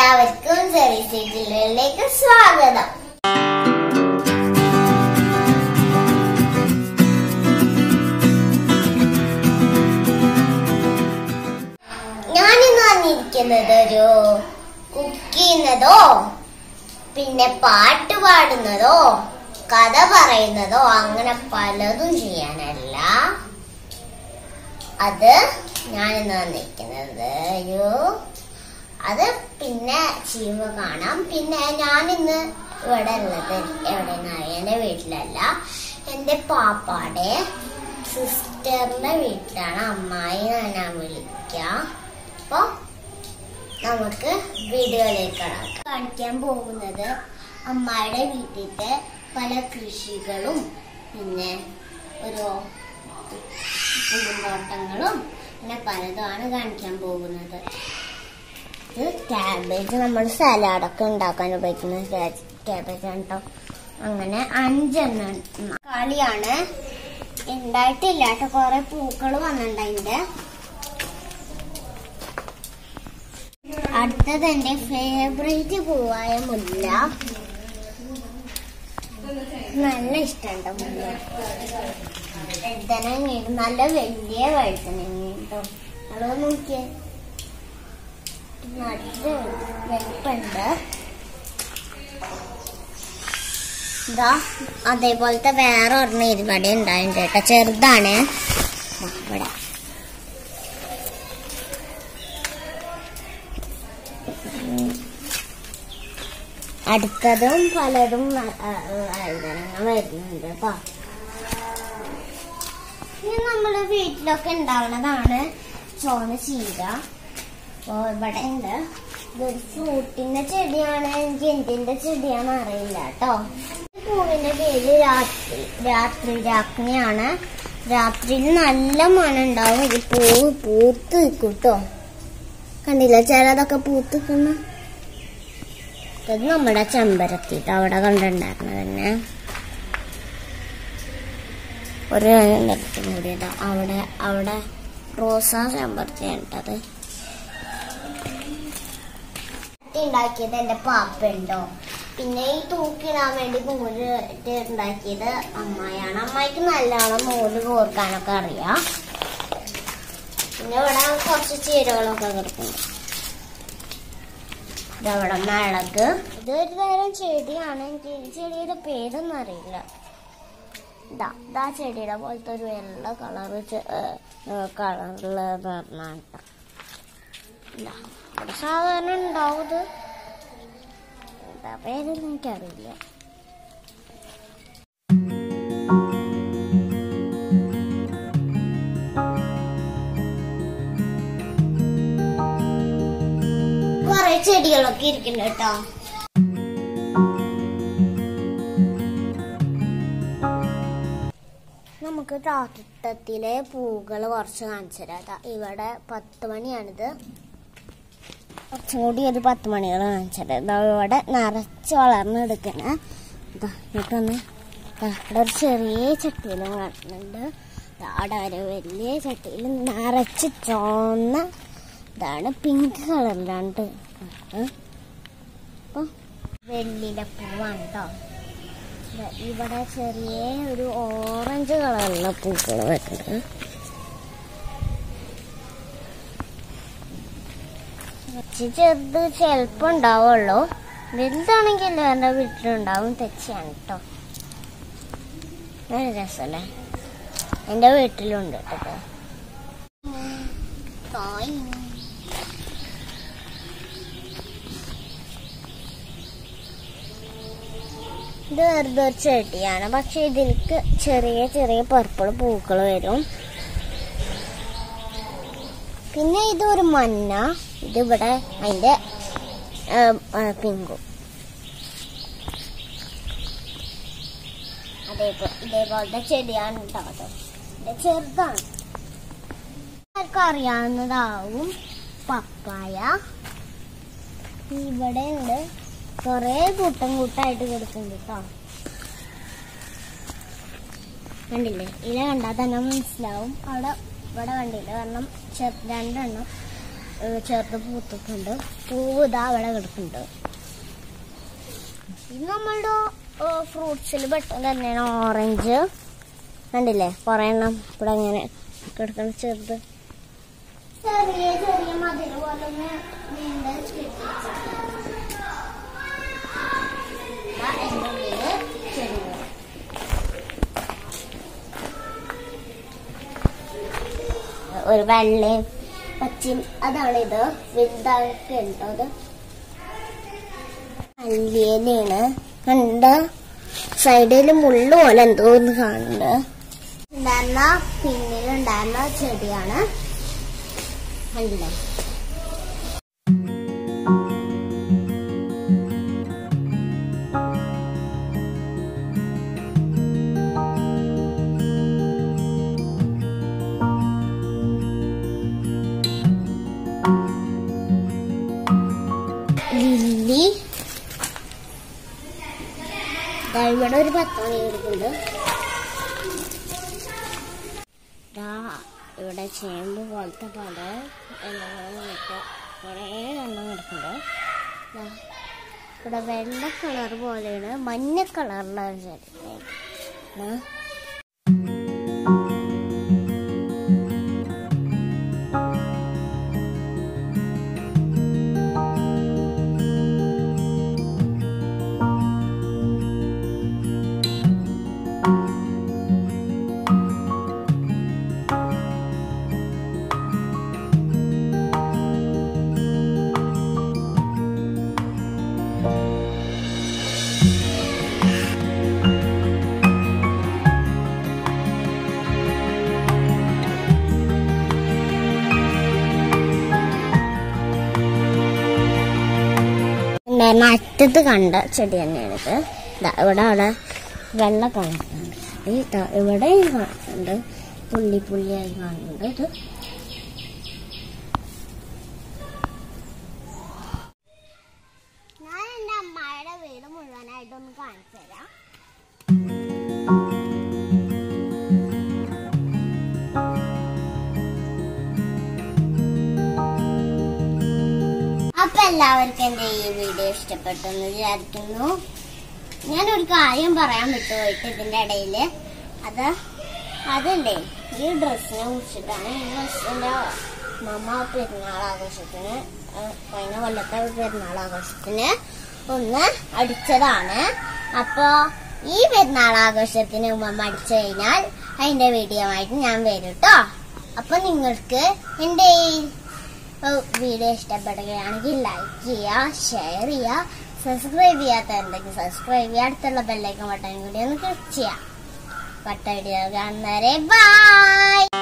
എല്ലാവർക്കും ചെറിയ ജില്ലയിലേക്ക് സ്വാഗതം ഞാനിന്ന് വന്നിരിക്കുന്നത് ഒരു കുക്ക് ചെയ്യുന്നതോ പിന്നെ പാട്ട് പാടുന്നതോ കഥ പറയുന്നതോ അങ്ങനെ പലതും ചെയ്യാനല്ല അത് ഞാനിന്ന് വന്നിരിക്കുന്നത് ഒരു അത് പിന്നെ ചെയ്യുമ്പോ കാണാം പിന്നെ ഞാനിന്ന് ഇവിടെ ഉള്ളത് എവിടെയെന്ന് എന്റെ വീട്ടിലല്ല എന്റെ പാപ്പാടെ സിസ്റ്ററിന്റെ വീട്ടിലാണ് അമ്മായി ഞാൻ വിളിക്ക അപ്പൊ നമുക്ക് വീടുകളിലേക്ക് കടക്കാം കാണിക്കാൻ പോകുന്നത് അമ്മായിയുടെ വീട്ടിലത്തെ പല കൃഷികളും പിന്നെ ഒരു പൂന്തോട്ടങ്ങളും പിന്നെ പലതുമാണ് കാണിക്കാൻ പോകുന്നത് ഇത് ക്യാബേജ് നമ്മൾ സലാഡൊക്കെ ഉണ്ടാക്കാൻ ഉപയോഗിക്കുന്ന ക്യാബേജ് ആണ് കേട്ടോ അങ്ങനെ അഞ്ചെണ്ണം കളിയാണ് ഉണ്ടായിട്ടില്ല കേട്ടോ കൊറേ പൂക്കൾ വന്നിട്ടുണ്ട് അതിന്റെ അടുത്തത് എന്റെ ഫേവറേറ്റ് പൂവായ മുല്ല നല്ല ഇഷ്ടമുണ്ട് മുല്ല വഴുതനങ്ങ നല്ല വലിയ വഴുതനങ്ങ കേട്ടോ അത് നോക്കിയേ നട്ട് വെളുപ്പുണ്ട് ഇതാ അതേപോലത്തെ വേറെ ഒരെണ്ണം ഇവിടെ ഉണ്ടായിട്ടുണ്ട് കേട്ടോ ചെറുതാണ് ദാ ഇവിടെ ഉം. അടുത്തതും പലതും വഴുതനങ്ങ വരുന്നുണ്ട് കേട്ടോ ഇത് നമ്മള് വീട്ടിലൊക്കെ ഉണ്ടാവുന്നതാണ് ചോന ചീര അപ്പൊ ഇവിടെ ഉണ്ട് ഇതൊരു ഫ്രൂട്ടിന്റെ ചെടിയാണ് എനിക്ക് എന്തിന്റെ ചെടിയാന്ന് അറിയില്ല കേട്ടോ പൂവിന്റെ പേര് രാത്രി രാത്രി രാജ്ഞിയാണ് രാത്രിയിൽ നല്ല മണം ഉണ്ടാവും ഇത് പൂവ് പൂത്ത് നിൽക്കും കേട്ടോ കണ്ടില്ല ചിലതൊക്കെ പൂത്ത് നിൽക്കുന്ന ഇത് നമ്മുടെ ചെമ്പരത്തി ട്ടോ അവിടെ കണ്ടിട്ടുണ്ടായിരുന്നത് തന്നെ ഒരു ചെമ്പരത്തി കൂടി ഇതാ അവിടെ അവിടെ റോസാ ചെമ്പരത്തി ഉണ്ടത് ഉണ്ടാക്കിയത് എന്റെ പാപ്പയുണ്ടോ പിന്നെ ഈ തൂക്കിടാൻ വേണ്ടി നൂല് ഇട്ട് ഉണ്ടാക്കിയത് അമ്മായിയാണ് അമ്മായിക്ക് നല്ലോണം നൂല് കോർക്കാനൊക്കെ അറിയാം പിന്നെ ഇവിടെ കുറച്ച് ചീരകളൊക്കെ കിടക്കുന്നു ഇതവിടെ മിളക് ഇതൊരു തരം ചെടിയാണ് എനിക്ക് ഈ ചെടിയുടെ പേരൊന്നും അറിയില്ല ഇതാ ഇതാ ചെടിയുടെ പോലത്തെ ഒരു വെള്ള കളറ് കളറില് പറഞ്ഞാണ് ഇതാ ഇവിടെ സാധാരണ ഉണ്ടാവും ഇത് എന്താ പേരൊന്നും എനിക്കറിയില്ല കുറെ ചെടികളൊക്കെ ഇരിക്കുന്നുണ്ട് കേട്ടോ നമുക്ക് തോട്ടത്തിലെ പൂകൾ കുറച്ച് കാണിച്ചു തരാം ദാ ഇവിടെ പത്ത് മണിയാണിത് കുറച്ചും കൂടി ഒരു പത്ത് മണികൾ കാണിച്ചത് ഇതാ ഇവിടെ നിറച്ച് വളർന്നെടുക്കണ ഇതാ എന്നിട്ടൊന്ന് ദാ ഇവിടെ ഒരു ചെറിയ ചട്ടിയിലും കാണുന്നുണ്ട് ദാ അവിടെ ഒരു വലിയ ചട്ടിയിൽ നിറച്ച് ചുവന്ന ഇതാണ് പിങ്ക് കളറിലാണ്ട് അപ്പൊ വെള്ളിയുടെ പൂവാണ് കേട്ടോ ദാ ഇവിടെ ചെറിയ ഒരു ഓറഞ്ച് കളറിലുള്ള പൂക്കൾ വരുന്നുണ്ട് കുറച്ച് ചെറുത് ചിലപ്പോ ഉണ്ടാവുള്ളൂ വലുതാണെങ്കിൽ എല്ലാവരുടെ വീട്ടിലുണ്ടാവും തെച്ചിയാണ് കേട്ടോ നല്ല രസല്ലേ എന്റെ വീട്ടിലുണ്ട് കേട്ടോ കായ്. ഇത് വെറുതെ ഒരു ചെടിയാണ് പക്ഷെ ഇതിലേക്ക് ചെറിയ ചെറിയ പർപ്പിൾ പൂക്കൾ വരും പിന്നെ ഇതൊരു മഞ്ഞ ഇതിവിടെ അതിന്റെ പിങ്കും അതേപോലെ ഇതേപോലത്തെ ചെടിയാണ് ഉണ്ടാവുന്നത് ഇത് ചെറുതാണ് ആർക്കും അറിയാവുന്നതാവും പപ്പായ ഇവിടെ ഉണ്ട് കൊറേ കൂട്ടം കൂട്ടായിട്ട് കിടക്കുന്നുണ്ട് കേട്ടോ കണ്ടില്ലേ ഇല കണ്ടാൽ തന്നെ മനസ്സിലാവും അവിടെ ഇവിടെ കണ്ടില്ല കാരണം ചെറു രണ്ടെണ്ണം ഏഹ് ചെറുത് പൂത്തിട്ടുണ്ട് പൂവ് ഇതാ അവിടെ കിടക്കുന്നുണ്ട് ഇത് നമ്മളുടെ ഫ്രൂട്ട്സിൽ പെട്ടെന്ന് തന്നെയാണ് ഓറഞ്ച് കണ്ടില്ലേ കുറേ എണ്ണം ഇവിടെ ഇങ്ങനെ കിടക്കണ ചെറുത് ചെറിയ ചെറിയ മതിൽ പോലെ ഒന്ന് നീണ്ട കെട്ടിച്ചാണ്. ദാ എൻ്റെ ഉള്ളില് ചെടികൾ. ഒരു വെള്ളയും പച്ചയും അതാണ് ഇത് വലുതായിട്ട് ഉണ്ടോ അത് അല്ലിയനാണ് കണ്ട സൈഡിൽ മുള്ളു പോലെ എന്തോ ഒന്ന് കാണുന്നുണ്ട് ഉണ്ടായിരുന്ന പിന്നിലുണ്ടായിരുന്ന ചെടിയാണ് കണ്ടില്ലേ ലില്ലി ദാ ഇവിടെ ഒരു പത്ത് മണി കിടക്കുന്നുണ്ട് ദാ ഇവിടെ ചേമ്പ് പോലത്തെ പല എണ്ണങ്ങളും കുറേ എണ്ണം കിടക്കുന്നുണ്ട് ദാ ഇവിടെ വെള്ള കളർ പോലെയാണ് മഞ്ഞ കളറിലുള്ള ഒരു ചെടി ദാ. ഉണ്ടായിരുന്ന അറ്റത്ത് കണ്ട ചെടി തന്നെയാണിത് ദാ ഇവിടെ അവിടെ വെള്ള കളറുണ്ട് ഈ ദാ ഇവിടെ കാണുന്നുണ്ട് പുള്ളി പുള്ളിയായി കാണുന്നുണ്ട് ഇത് ഞാൻ എൻ്റെ അമ്മായിയുടെ വീട് മുഴുവനായിട്ടൊന്ന് കാണിച്ചു തരാം അപ്പൊ എല്ലാവർക്കും എന്റെ ഈ വീഡിയോ ഇഷ്ടപ്പെട്ടെന്ന് വിചാരിക്കുന്നു ഞാനൊരു കാര്യം പറയാൻ വിട്ടുപോയിട്ട് ഇതിന്റെ ഇടയില് അത് അതല്ലേ ഈ ഡ്രസ്സിനെ കുറിച്ചിട്ടാണ് ഈ ഡ്രസ്സിന്റെ മമ്മ പെരുന്നാൾ ആഘോഷത്തിന് ആ, കഴിഞ്ഞ കൊല്ലത്തെ പെരുന്നാൾ ആഘോഷത്തിന് ഒന്ന് അടിച്ചതാണ് അപ്പൊ ഈ പെരുന്നാൾ ആഘോഷത്തിന് ഉമ്മ അടിച്ചു കഴിഞ്ഞാൽ അതിന്റെ വീഡിയോ ആയിട്ട് ഞാൻ വരും കേട്ടോ അപ്പൊ നിങ്ങൾക്ക് എന്റെ ഈ വീഡിയോ ഇഷ്ടപ്പെടുകയാണെങ്കിൽ ലൈക്ക് ചെയ്യുക ഷെയർ ചെയ്യുക സബ്സ്ക്രൈബ് ചെയ്യാത്തവരുണ്ടെങ്കിൽ സബ്സ്ക്രൈബ് ചെയ്യുക അടുത്തുള്ള ബെല്ലൈക്കൻ ബട്ടൺ കൂടി ഒന്ന് ക്ലിക്ക് ചെയ്യാം പട്ട വീഡിയോ കാണുന്നവരെ ബൈ